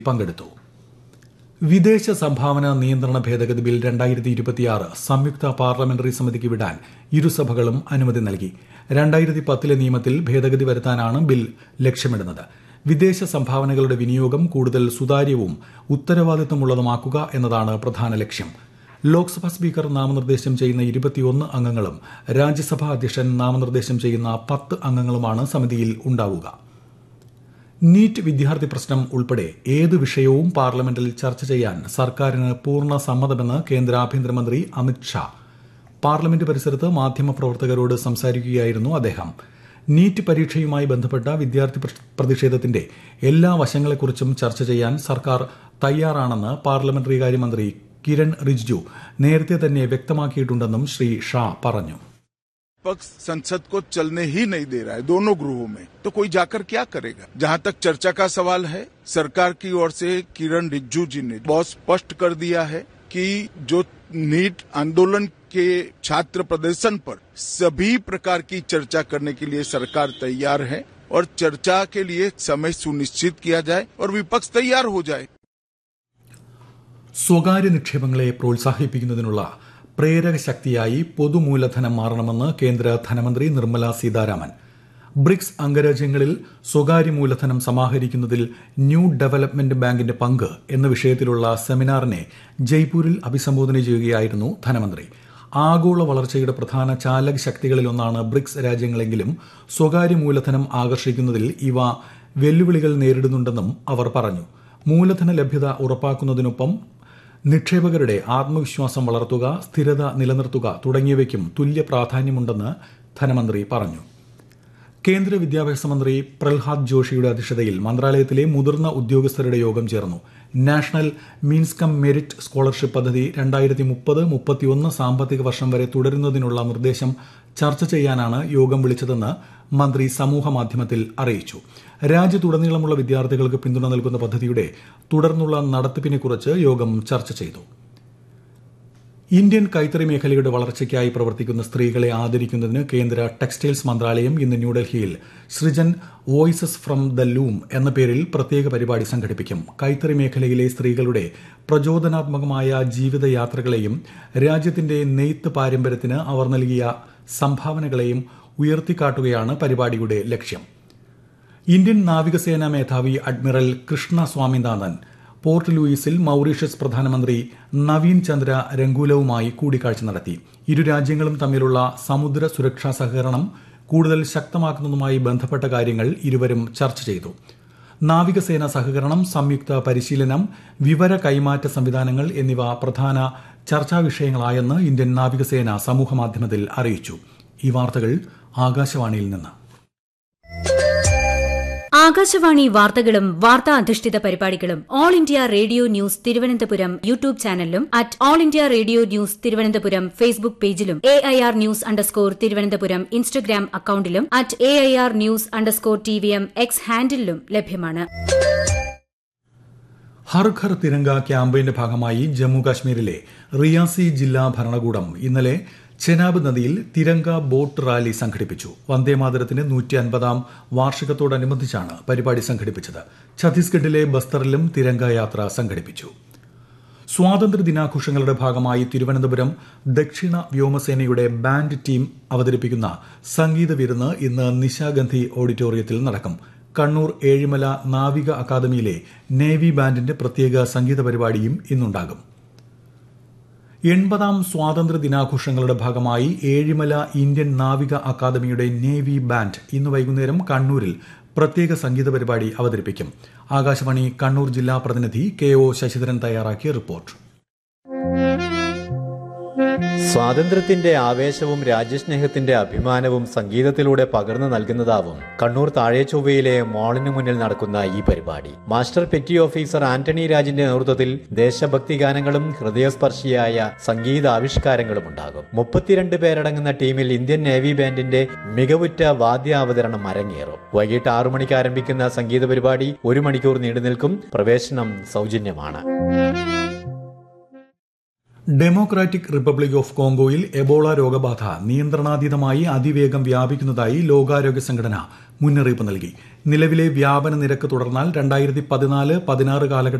പങ്കെടുത്തു വിദേശ സംഭാവന നിയന്ത്രണ ഭേദഗതി ബിൽ രണ്ടായിരത്തി ഇരുപത്തിയാറ് സംയുക്ത പാർലമെന്ററി സമിതിക്ക് വിടാൻ ഇരുസഭകളും അനുമതി നൽകി രണ്ടായിരത്തി പത്തിലെ നിയമത്തിൽ ഭേദഗതി വരുത്താനാണ് ബിൽ ലക്ഷ്യമിടുന്നത് വിദേശ സംഭാവനകളുടെ വിനിയോഗം കൂടുതൽ സുതാര്യവും ഉത്തരവാദിത്തമുള്ളതുമാക്കുക എന്നതാണ് പ്രധാന ലക്ഷ്യം ലോക്സഭാ സ്പീക്കർ നാമനിർദ്ദേശം ചെയ്യുന്ന ഇരുപത്തിയൊന്ന് അംഗങ്ങളും രാജ്യസഭാ അധ്യക്ഷൻ നാമനിർദ്ദേശം ചെയ്യുന്ന പത്ത് അംഗങ്ങളുമാണ് സമിതിയിൽ ഉണ്ടാവുക നീറ്റ് വിദ്യാർത്ഥി പ്രശ്നം ഉൾപ്പെടെ ഏത് വിഷയവും പാർലമെന്റിൽ ചർച്ച ചെയ്യാൻ സർക്കാരിന് പൂർണ്ണ സമ്മതമെന്ന് കേന്ദ്ര ആഭ്യന്തരമന്ത്രി അമിത് ഷാ പാർലമെന്റ് പരിസരത്ത് മാധ്യമപ്രവർത്തകരോട് സംസാരിക്കുകയായിരുന്നു അദ്ദേഹം നീറ്റ് പരീക്ഷയുമായി ബന്ധപ്പെട്ട വിദ്യാർത്ഥി പ്രതിഷേധത്തിന്റെ എല്ലാ വശങ്ങളെക്കുറിച്ചും ചർച്ച ചെയ്യാൻ സർക്കാർ തയ്യാറാണെന്ന് പാർലമെന്ററി കാര്യമന്ത്രി കിരൺ റിജ്ജു നേരത്തെ തന്നെ വ്യക്തമാക്കിയിട്ടുണ്ടെന്നും ശ്രീ ഷാ പറഞ്ഞു पक्ष संसद को चलने ही नहीं दे रहा है दोनों गृहों में तो कोई जाकर क्या करेगा जहां तक चर्चा का सवाल है सरकार की ओर से किरण रिज्जू जी ने बहुत स्पष्ट कर दिया है कि जो नीट आंदोलन के छात्र प्रदर्शन पर सभी प्रकार की चर्चा करने के लिए सरकार तैयार है और चर्चा के लिए समय सुनिश्चित किया जाए और विपक्ष तैयार हो जाए സ്വകാര്യ നിക്ഷേപങ്ങളെ പ്രോത്സാഹിപ്പിക്കുന്നതിനുള്ള പ്രേരക ശക്തിയായി പൊതുമൂലധനം മാറണമെന്ന് കേന്ദ്ര ധനമന്ത്രി നിർമ്മല സീതാരാമൻ ബ്രിക്സ് അംഗരാജ്യങ്ങളിൽ സ്വകാര്യ മൂലധനം സമാഹരിക്കുന്നതിൽ ന്യൂ ഡെവലപ്മെന്റ് ബാങ്കിന്റെ പങ്ക് എന്ന വിഷയത്തിലുള്ള സെമിനാറിനെ ജയ്പൂരിൽ അഭിസംബോധന ചെയ്യുകയായിരുന്നു ധനമന്ത്രി ആഗോള വളർച്ചയുടെ പ്രധാന ചാലക ശക്തികളിലൊന്നാണ് ബ്രിക്സ് രാജ്യങ്ങളെങ്കിലും സ്വകാര്യ മൂലധനം ആകർഷിക്കുന്നതിൽ ഇവ വെല്ലുവിളികൾ നേരിടുന്നുണ്ടെന്നും അവർ പറഞ്ഞു മൂലധന ലഭ്യത ഉറപ്പാക്കുന്നതിനൊപ്പം നിക്ഷേപകരുടെ ആത്മവിശ്വാസം വളർത്തുക സ്ഥിരത നിലനിർത്തുക തുടങ്ങിയവയ്ക്കും തുല്യ പ്രാധാന്യമുണ്ടെന്ന് ധനമന്ത്രി പറഞ്ഞു കേന്ദ്ര വിദ്യാഭ്യാസ മന്ത്രി പ്രഹ്ലാദ് ജോഷിയുടെ അധ്യക്ഷതയിൽ മന്ത്രാലയത്തിലെ മുതിർന്ന ഉദ്യോഗസ്ഥരുടെ യോഗം ചേർന്നു national means cum merit scholarship പദ്ധതി രണ്ടായിരത്തി മുപ്പത് മുപ്പത്തിയൊന്ന് സാമ്പത്തിക വർഷം വരെ തുടരുന്നതിനുള്ള നിർദ്ദേശം ചർച്ച ചെയ്യാനാണ് യോഗം വിളിച്ചതെന്ന് മന്ത്രി സമൂഹ മാധ്യമത്തിൽ അറിയിച്ചു രാജ്യത്തുടനീളമുള്ള വിദ്യാർത്ഥികൾക്ക് പിന്തുണ നൽകുന്ന പദ്ധതിയുടെ തുടർന്നുള്ള നടത്തിപ്പിനെക്കുറിച്ച് യോഗം ചർച്ച ചെയ്തു ഇന്ത്യൻ കൈത്തറി മേഖലയുടെ വളർച്ചയ്ക്കായി പ്രവർത്തിക്കുന്ന സ്ത്രീകളെ ആദരിക്കുന്നതിന് കേന്ദ്ര ടെക്സ്റ്റൈൽസ് മന്ത്രാലയം ഇന്ന് ന്യൂഡൽഹിയിൽ Srijan voices from the loom എന്ന പേരിൽ പ്രത്യേക പരിപാടി സംഘടിപ്പിക്കും കൈത്തറി മേഖലയിലെ സ്ത്രീകളുടെ പ്രചോദനാത്മകമായ ജീവിതയാത്രകളെയും രാജ്യത്തിന്റെ നെയ്ത്ത് പാരമ്പര്യത്തിന് അവർ നൽകിയ സംഭാവനകളെയും ഉയർത്തിക്കാട്ടുകയാണ് പരിപാടിയുടെ ലക്ഷ്യം ഇന്ത്യൻ നാവികസേനാ മേധാവി അഡ്മിറൽ കൃഷ്ണ സ്വാമിനാഥൻ പോർട്ട് ലൂയിസിൽ മൌറീഷ്യസ് പ്രധാനമന്ത്രി നവീൻ ചന്ദ്ര രംഗൂലവുമായി കൂടിക്കാഴ്ച നടത്തി ഇരു രാജ്യങ്ങളും തമ്മിലുള്ള സമുദ്ര സുരക്ഷാ സഹകരണം കൂടുതൽ ശക്തമാക്കുന്നതുമായി ബന്ധപ്പെട്ട കാര്യങ്ങൾ ഇരുവരും ചർച്ച ചെയ്തു നാവികസേന സഹകരണം സംയുക്ത പരിശീലനം വിവര കൈമാറ്റ സംവിധാനങ്ങൾ എന്നിവ പ്രധാന ചർച്ചാ വിഷയങ്ങളായെന്ന് ഇന്ത്യൻ നാവികസേന സമൂഹമാധ്യമത്തിൽ അറിയിച്ചു ഈ വാർത്തകൾ ആകാശവാണിയിൽ നിന്ന് ആകാശവാണി വാർത്തകളും വാർത്താ അധിഷ്ഠിത പരിപാടികളും all India radio news Thiruvananthapuram YouTube ചാനലിലും at all India radio news Thiruvananthapuram Facebook പേജിലും A I R news underscore Thiruvananthapuram Instagram അക്കൌണ്ടിലും at A I R news underscore T V M X ഹാൻഡിലും ലഭ്യമാണ് ഹർ ഘർ തിരങ്ക ക്യാമ്പയിന്റെ ഭാഗമായി ജമ്മു കാശ്മീരിലെ റിയാസി ജില്ലാ ഭരണകൂടം ഇന്നലെ ചെനാബ് നദിയിൽ തിരങ്ക ബോട്ട് റാലി സംഘടിപ്പിച്ചു വന്ദേമാതരത്തിന്റെ നൂറ്റി അൻപതാം വാർഷികത്തോടനുബന്ധിച്ചാണ് പരിപാടി സംഘടിപ്പിച്ചത് ഛത്തീസ്ഗഡിലെ ബസ്തറിലും തിരങ്ക യാത്ര സംഘടിപ്പിച്ചു സ്വാതന്ത്ര്യ ദിനാഘോഷങ്ങളുടെ ഭാഗമായി തിരുവനന്തപുരം ദക്ഷിണ വ്യോമസേനയുടെ ബാൻഡ് ടീം അവതരിപ്പിക്കുന്ന സംഗീത വിരുന്ന് ഇന്ന് നിശാഗന്ധി ഓഡിറ്റോറിയത്തിൽ നടക്കും കണ്ണൂർ ഏഴിമല നാവിക അക്കാദമിയിലെ നേവി ബാൻഡിന്റെ പ്രത്യേക സംഗീത പരിപാടിയും ഇന്നുണ്ടാകും എൺപതാം സ്വാതന്ത്ര്യ ദിനാഘോഷങ്ങളുടെ ഭാഗമായി ഏഴിമല ഇന്ത്യൻ നാവിക അക്കാദമിയുടെ നേവി ബാൻഡ് ഇന്ന് വൈകുന്നേരം കണ്ണൂരിൽ പ്രത്യേക സംഗീത പരിപാടി അവതരിപ്പിക്കും ആകാശവാണി കണ്ണൂർ ജില്ലാ പ്രതിനിധി കെ ഒ ശശിധരൻ തയ്യാറാക്കിയ റിപ്പോർട്ട് സ്വാതന്ത്ര്യത്തിന്റെ ആവേശവും രാജ്യസ്നേഹത്തിന്റെ അഭിമാനവും സംഗീതത്തിലൂടെ പകർന്നു നൽകുന്നതാവും കണ്ണൂർ താഴേച്ചൊവ്വയിലെ മോളിനു മുന്നിൽ നടക്കുന്ന ഈ പരിപാടി മാസ്റ്റർ പെറ്റി ഓഫീസർ ആന്റണി രാജിന്റെ നേതൃത്വത്തിൽ ദേശഭക്തി ഗാനങ്ങളും ഹൃദയസ്പർശിയായ സംഗീത ആവിഷ്കാരങ്ങളും ഉണ്ടാകും മുപ്പത്തിരണ്ട് പേരടങ്ങുന്ന ടീമിൽ ഇന്ത്യൻ നേവി ബാൻഡിന്റെ മികവുറ്റ വാദ്യാവതരണം അരങ്ങേറും വൈകിട്ട് ആറു മണിക്ക് ആരംഭിക്കുന്ന സംഗീത പരിപാടി ഒരു മണിക്കൂർ നീണ്ടു നിൽക്കും പ്രവേശനം സൗജന്യമാണ് ഡെമോക്രാറ്റിക് റിപ്പബ്ലിക് ഓഫ് കോങ്കോയിൽ എബോള രോഗബാധ നിയന്ത്രണാതീതമായി അതിവേഗം വ്യാപിക്കുന്നതായി ലോകാരോഗ്യ സംഘടന മുന്നറിയിപ്പ് നൽകി നിലവിലെ വ്യാപന നിരക്ക് തുടർന്നാൽ രണ്ടായിരത്തി പതിനാല് പതിനാറ് കാലഘട്ടത്തിൽ